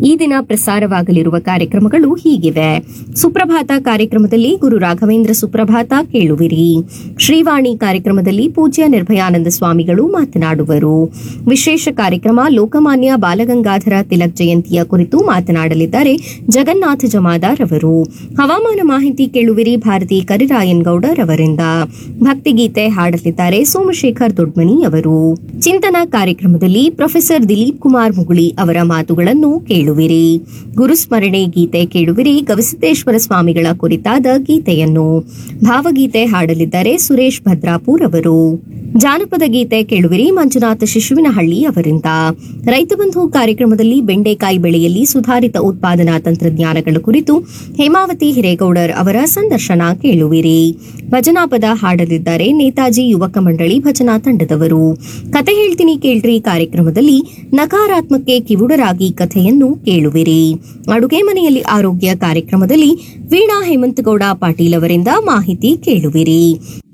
ಈ ದಿನ ಪ್ರಸಾರವಾಗಲಿರುವ ಕಾರ್ಯಕ್ರಮಗಳು ಹೀಗಿವೆ ಸುಪ್ರಭಾತ ಕಾರ್ಯಕ್ರಮದಲ್ಲಿ ಗುರು ರಾಘವೇಂದ್ರ ಸುಪ್ರಭಾತ ಕೇಳುವಿರಿ ಶ್ರೀವಾಣಿ ಕಾರ್ಯಕ್ರಮದಲ್ಲಿ ಪೂಜ್ಯ ನಿರ್ಭಯಾನಂದ ಸ್ವಾಮಿಗಳು ಮಾತನಾಡುವರು ವಿಶೇಷ ಕಾರ್ಯಕ್ರಮ ಲೋಕಮಾನ್ಯ ಬಾಲಗಂಗಾಧರ ತಿಲಕ್ ಜಯಂತಿಯ ಕುರಿತು ಮಾತನಾಡಲಿದ್ದಾರೆ ಜಗನ್ನಾಥ ಜಮಾದಾರ್ ಅವರು ಹವಾಮಾನ ಮಾಹಿತಿ ಕೇಳುವಿರಿ ಭಾರತಿ ಕರಿರಾಯನ್ ಗೌಡರ್ ಅವರಿಂದ ಭಕ್ತಿಗೀತೆ ಹಾಡಲಿದ್ದಾರೆ ಸೋಮಶೇಖರ್ ದೊಡ್ಮನಿ ಅವರು ಚಿಂತನಾ ಕಾರ್ಯಕ್ರಮದಲ್ಲಿ ಪ್ರೊಫೆಸರ್ ದಿಲೀಪ್ ಕುಮಾರ್ ಮುಗುಳಿ ಅವರ ಮಾತುಗಳನ್ನು ಕೇಳುವಿರಿ ಗುರುಸ್ಮರಣೆ ಗೀತೆ ಕೇಳುವಿರಿ ಗವಿಸಿದ್ದೇಶ್ವರ ಸ್ವಾಮಿಗಳ ಕುರಿತಾದ ಗೀತೆಯನ್ನು ಭಾವಗೀತೆ ಹಾಡಲಿದ್ದಾರೆ ಸುರೇಶ್ ಭದ್ರಾಪುರ್ ಅವರು ಜಾನಪದ ಗೀತೆ ಕೇಳುವಿರಿ ಮಂಜುನಾಥ ಶಿಶುವಿನಹಳ್ಳಿ ಅವರಿಂದ ರೈತ ಬಂಧು ಕಾರ್ಯಕ್ರಮದಲ್ಲಿ ಬೆಂಡೆಕಾಯಿ ಬೆಳೆಯಲ್ಲಿ ಸುಧಾರಿತ ಉತ್ಪಾದನಾ ತಂತ್ರಜ್ಞಾನಗಳ ಕುರಿತು ಹೇಮಾವತಿ ಹಿರೇಗೌಡರ್ ಅವರ ಸಂದರ್ಶನ ಕೇಳುವಿರಿ ಭಜನಾ ಪದ ಹಾಡಲಿದ್ದಾರೆ ನೇತಾಜಿ ಯುವಕ ಮಂಡಳಿ ಭಜನಾ ತಂಡದವರು ಕತೆ ಹೇಳ್ತೀನಿ ಕೇಳ್ರಿ ಕಾರ್ಯಕ್ರಮದಲ್ಲಿ ನಕಾರಾತ್ಮಕ್ಕೆ ಕಿವುಡರಾಗಿ ಕಥೆಯನ್ನು ಕೇಳುವಿರಿ ಅಡುಗೆ ಮನೆಯಲ್ಲಿ ಆರೋಗ್ಯ ಕಾರ್ಯಕ್ರಮದಲ್ಲಿ ವೀಣಾ ಹೇಮಂತಗೌಡ ಪಾಟೀಲ್ ಅವರಿಂದ ಮಾಹಿತಿ ಕೇಳುವಿರಿ